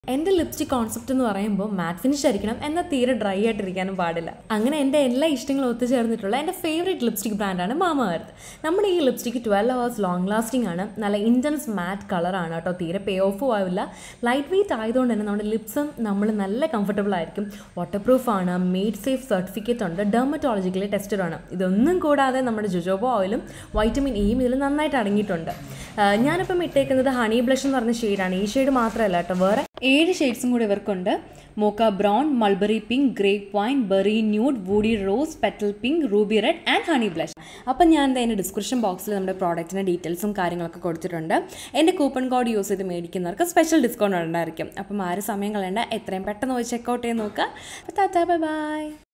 എൻ്റെ lipstick concept എന്ന് പറയുമ്പോൾ മാറ്റ് ഫിനിഷ് ആയിരിക്കണം എന്നാൽ തീരെ ഡ്രൈ ആയിട്ടിരിക്കാനും പാടില്ല അങ്ങനെ എൻ്റെ എല്ലാ ഇഷ്ടങ്ങളും ഒത്തുചേർന്നിട്ടുള്ള എൻ്റെ ഫേവറേറ്റ് ലിപ്സ്റ്റിക് ബ്രാൻഡാണ് മാമ എർത്ത് നമ്മുടെ ഈ lipstick twelve hours long lasting ആണ് നല്ല ഇൻറ്റൻസ് മാറ്റ് കളറാണ് കേട്ടോ തീരെ പേ ഓഫും ആവില്ല ലൈറ്റ് വെയിറ്റ് ആയതുകൊണ്ട് തന്നെ നമ്മുടെ ലിപ്സും നമ്മൾ നല്ല കംഫർട്ടബിൾ ആയിരിക്കും വാട്ടർ പ്രൂഫ് ആണ് മെയ്ഡ് സേഫ് സർട്ടിഫിക്കറ്റ് ഉണ്ട് ഡെർമറ്റോളജിക്കലി ടെസ്റ്റഡ് ആണ് ഇതൊന്നും കൂടാതെ നമ്മുടെ ജുജോബോ ഓയിലും വൈറ്റമിൻ ഇയും ഇതിൽ നന്നായിട്ട് അടങ്ങിയിട്ടുണ്ട് ആ, ഞാനിപ്പം ഇട്ടേക്കുന്നത് ഹണി ബ്ലഷ് എന്ന് പറഞ്ഞ ഷെയ്ഡാണ് ഈ ഷെയ്ഡ് മാത്രമല്ല കേട്ടോ വേറെ ഏഴ് ഷെയ്ഡ്സും കൂടി ഇവർക്കുണ്ട് mocha brown mulberry pink grape wine berry nude woody rose petal pink ruby red and honey blush അപ്പം ഞാൻ എന്താ എൻ്റെ ഡിസ്ക്രിപ്ഷൻ ബോക്സിൽ നമ്മുടെ പ്രോഡക്റ്റിൻ്റെ ഡീറ്റെയിൽസും കാര്യങ്ങളൊക്കെ കൊടുത്തിട്ടുണ്ട് എൻ്റെ കൂപ്പൺ കോഡ് യൂസ് ചെയ്ത് മേടിക്കുന്നവർക്ക് സ്പെഷ്യൽ ഡിസ്കൗണ്ട് ഉണ്ടായിരിക്കും അപ്പം ആരും സമയം കളയണ്ട എത്രയും പെട്ടെന്ന് പോയി ചെക്കൗട്ട് ചെയ്ത് നോക്കുക ടാറ്റാ ബൈ ബൈ